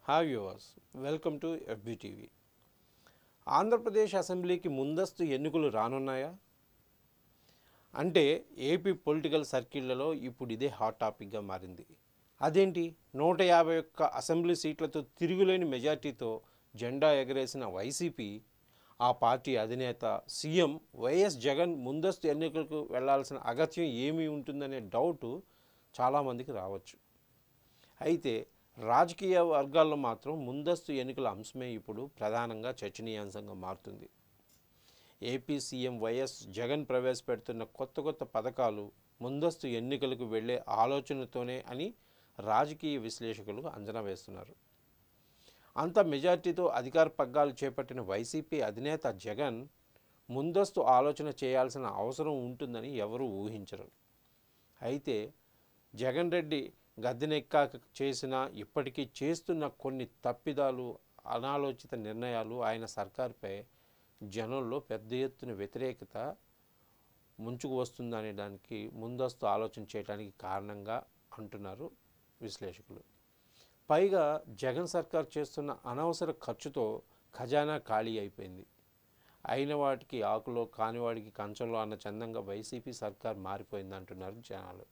hi yours welcome to FBTV Andhra Pradesh అసెంబ్లీకి ముందస్తు ఎన్నికలు రానున్నాయా అంటే ఏపీ పొలిటికల్ సర్కిళ్లలో ఇప్పుడు ఇదే హాట్ టాపిక్గా మారింది అదేంటి నూట యాభై ఒక్క అసెంబ్లీ సీట్లతో తిరుగులేని మెజార్టీతో జెండా ఎగరేసిన వైసీపీ ఆ పార్టీ అధినేత సీఎం వైఎస్ జగన్ ముందస్తు ఎన్నికలకు వెళ్లాల్సిన అగత్యం ఏమీ ఉంటుందనే డౌట్ చాలామందికి రావచ్చు అయితే రాజకీయ వర్గాల్లో మాత్రం ముందస్తు ఎన్నికల అంశమే ఇప్పుడు ప్రధానంగా చర్చనీయాంశంగా మారుతుంది ఏపీ సీఎం వైఎస్ జగన్ ప్రవేశపెడుతున్న కొత్త కొత్త పథకాలు ముందస్తు ఎన్నికలకు వెళ్ళే ఆలోచనతోనే అని రాజకీయ విశ్లేషకులు అంచనా వేస్తున్నారు అంత మెజార్టీతో అధికార పగ్గాలు చేపట్టిన వైసీపీ అధినేత జగన్ ముందస్తు ఆలోచన చేయాల్సిన అవసరం ఉంటుందని ఎవరూ ఊహించరు అయితే జగన్ రెడ్డి గద్దెనెక్కాక చేసిన ఇప్పటికీ చేస్తున్న కొన్ని తప్పిదాలు అనాలోచిత నిర్ణయాలు ఆయన సర్కార్పై జనంలో పెద్ద ఎత్తున వ్యతిరేకత ముంచుకు వస్తుందనే దానికి ముందస్తు ఆలోచన చేయడానికి కారణంగా అంటున్నారు విశ్లేషకులు పైగా జగన్ సర్కార్ చేస్తున్న అనవసర ఖర్చుతో ఖజానా ఖాళీ అయిపోయింది అయిన వాటికి ఆకులో కానివాడికి కంచంలో అన్న చందంగా వైసీపీ సర్కార్ మారిపోయింది అంటున్నారు జనాలు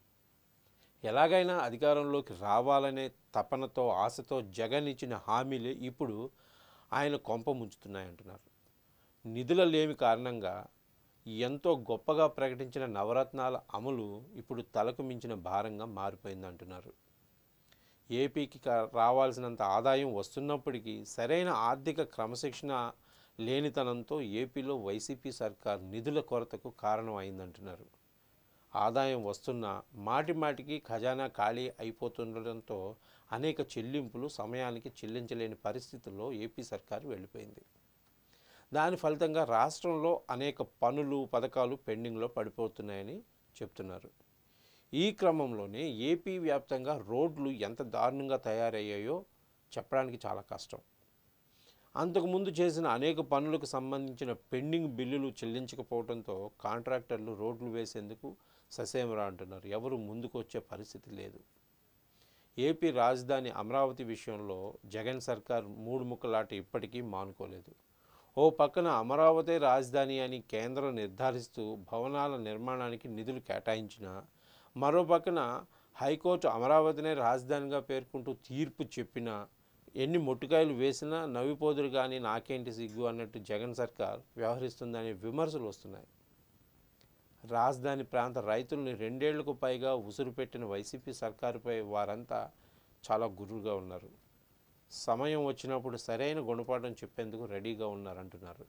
ఎలాగైనా అధికారంలోకి రావాలనే తపనతో ఆశతో జగన్ ఇచ్చిన హామీలు ఇప్పుడు ఆయన కొంప ముంచుతున్నాయంటున్నారు నిధుల లేమి కారణంగా ఎంతో గొప్పగా ప్రకటించిన నవరత్నాల అమలు ఇప్పుడు తలకు మించిన భారంగా మారిపోయిందంటున్నారు ఏపీకి కా- రావాల్సినంత ఆదాయం వస్తున్నప్పటికీ సరైన ఆర్థిక క్రమశిక్షణ లేనితనంతో ఏపీలో వైసీపీ సర్కార్ నిధుల కొరతకు కారణం అయిందంటున్నారు ఆదాయం వస్తున్న మాటి మాటికి ఖజానా ఖాళీ అయిపోతుండటంతో అనేక చెల్లింపులు సమయానికి చెల్లించలేని పరిస్థితుల్లో ఏపీ సర్కారు వెళ్ళిపోయింది దాని ఫలితంగా రాష్ట్రంలో అనేక పనులు పథకాలు పెండింగ్లో పడిపోతున్నాయని చెప్తున్నారు ఈ క్రమంలోనే ఏపీ వ్యాప్తంగా రోడ్లు ఎంత దారుణంగా తయారయ్యాయో చెప్పడానికి చాలా కష్టం అంతకుముందు చేసిన అనేక పనులకు సంబంధించిన పెండింగ్ బిల్లులు చెల్లించకపోవడంతో కాంట్రాక్టర్లు రోడ్లు వేసేందుకు ససేమరా అంటున్నారు ఎవరు ముందుకు వచ్చే పరిస్థితి లేదు ఏపీ రాజధాని అమరావతి విషయంలో జగన్ సర్కార్ మూడు ముక్కలాట ఇప్పటికీ మానుకోలేదు ఓ పక్కన అమరావతి రాజధాని అని కేంద్రం నిర్ధారిస్తూ భవనాల నిర్మాణానికి నిధులు కేటాయించిన మరో పక్కన హైకోర్టు అమరావతినే రాజధానిగా పేర్కొంటూ తీర్పు చెప్పినా ఎన్ని మొట్టికాయలు వేసినా నవ్విపోదురు కానీ నాకేంటి సిగ్గు అన్నట్టు జగన్ సర్కార్ వ్యవహరిస్తుందనే విమర్శలు వస్తున్నాయి రాజధాని ప్రాంత రైతుల్ని రెండేళ్లకు పైగా ఉసురు పెట్టిన వైసీపీ సర్కారుపై వారంతా చాలా గుర్రుగా ఉన్నారు సమయం వచ్చినప్పుడు సరైన గుణపాఠం చెప్పేందుకు రెడీగా ఉన్నారంటున్నారు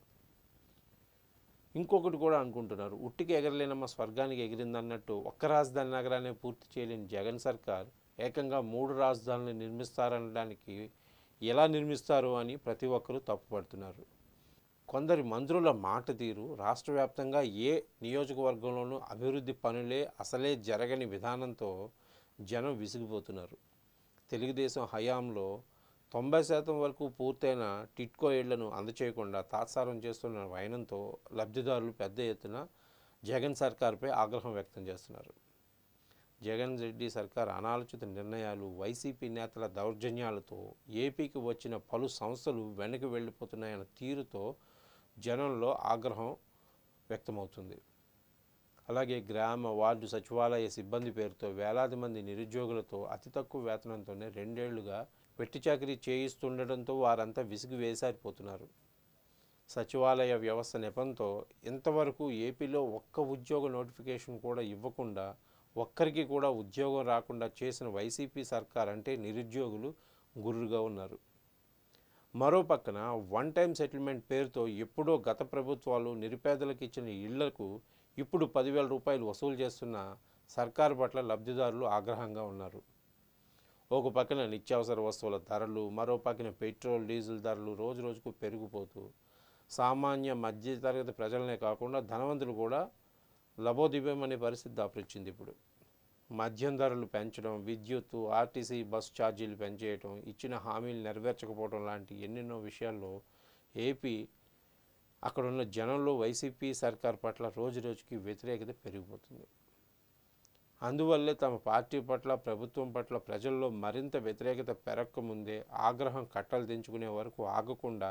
ఇంకొకటి కూడా అనుకుంటున్నారు ఉట్టికి ఎగరలేనమ్మ స్వర్గానికి ఎగిరిందన్నట్టు ఒక్క రాజధాని నగరాన్ని పూర్తి చేయలేని జగన్ సర్కార్ ఏకంగా మూడు రాజధానులు నిర్మిస్తారనడానికి ఎలా నిర్మిస్తారు అని ప్రతి ఒక్కరూ తప్పుపడుతున్నారు కొందరి మంత్రుల మాట తీరు రాష్ట్ర వ్యాప్తంగా ఏ నియోజకవర్గంలోనూ అభివృద్ధి పనులే అసలే జరగని విధానంతో జనం విసిగిపోతున్నారు తెలుగుదేశం హయాంలో తొంభై శాతం వరకు పూర్తయిన టిట్కో ఇళ్లను అందచేయకుండా తాత్సారం చేస్తున్న వైనంతో లబ్ధిదారులు పెద్ద ఎత్తున జగన్ సర్కార్పై ఆగ్రహం వ్యక్తం చేస్తున్నారు జగన్ రెడ్డి సర్కార్ అనాలోచిత నిర్ణయాలు వైసీపీ నేతల దౌర్జన్యాలతో ఏపీకి వచ్చిన పలు సంస్థలు వెనక్కి వెళ్ళిపోతున్నాయన్న తీరుతో జనంలో ఆగ్రహం వ్యక్తమవుతుంది అలాగే గ్రామ వార్డు సచివాలయ సిబ్బంది పేరుతో వేలాది మంది నిరుద్యోగులతో అతి తక్కువ వేతనంతోనే రెండేళ్లుగా వెట్టి చాకరీ చేయిస్తుండటంతో వారంతా విసిగి వేసారిపోతున్నారు సచివాలయ వ్యవస్థ నెపంతో ఇంతవరకు ఏపీలో ఒక్క ఉద్యోగ నోటిఫికేషన్ కూడా ఇవ్వకుండా ఒక్కరికి కూడా ఉద్యోగం రాకుండా చేసిన వైసీపీ సర్కార్ అంటే నిరుద్యోగులు గుర్రుగా ఉన్నారు మరో పక్కన వన్ టైం సెటిల్మెంట్ పేరుతో ఎప్పుడో గత ప్రభుత్వాలు నిరుపేదలకు ఇచ్చిన ఇళ్లకు ఇప్పుడు పదివేల రూపాయలు వసూలు చేస్తున్న సర్కారు పట్ల లబ్ధిదారులు ఆగ్రహంగా ఉన్నారు ఒక పక్కన నిత్యావసర వస్తువుల ధరలు మరో పక్కన పెట్రోల్ డీజిల్ ధరలు రోజు రోజుకు పెరిగిపోతూ సామాన్య మధ్యతరగతి ప్రజలనే కాకుండా ధనవంతులు కూడా లబోదివ్యమనే పరిస్థితి దాపురించింది ఇప్పుడు మద్యం ధరలు పెంచడం విద్యుత్తు ఆర్టీసీ బస్ ఛార్జీలు పెంచేయటం ఇచ్చిన హామీలు నెరవేర్చకపోవడం లాంటి ఎన్నెన్నో విషయాల్లో ఏపీ అక్కడున్న జనంలో వైసీపీ సర్కార్ పట్ల రోజు రోజుకి వ్యతిరేకత పెరిగిపోతుంది అందువల్లే తమ పార్టీ పట్ల ప్రభుత్వం పట్ల ప్రజల్లో మరింత వ్యతిరేకత పెరగకముందే ఆగ్రహం కట్టలు తెంచుకునే వరకు ఆగకుండా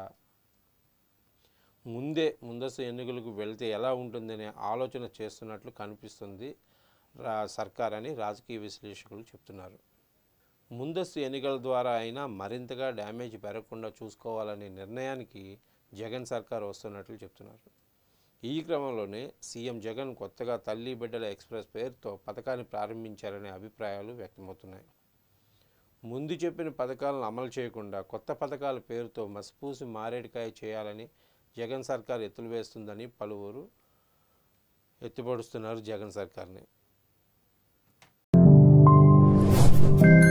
ముందే ముందస్తు ఎన్నికలకు వెళ్తే ఎలా ఉంటుందనే ఆలోచన చేస్తున్నట్లు కనిపిస్తుంది రా సర్కార్ అని రాజకీయ విశ్లేషకులు చెప్తున్నారు ముందస్తు ఎన్నికల ద్వారా అయినా మరింతగా డ్యామేజ్ పెరగకుండా చూసుకోవాలనే నిర్ణయానికి జగన్ సర్కార్ వస్తున్నట్లు చెప్తున్నారు ఈ క్రమంలోనే సీఎం జగన్ కొత్తగా తల్లి బిడ్డల ఎక్స్ప్రెస్ పేరుతో పథకాన్ని ప్రారంభించారనే అభిప్రాయాలు వ్యక్తమవుతున్నాయి ముందు చెప్పిన పథకాలను అమలు చేయకుండా కొత్త పథకాల పేరుతో మసిపూసి మారేడికాయ చేయాలని జగన్ సర్కార్ ఎత్తులు వేస్తుందని పలువురు ఎత్తిపడుస్తున్నారు జగన్ సర్కార్ని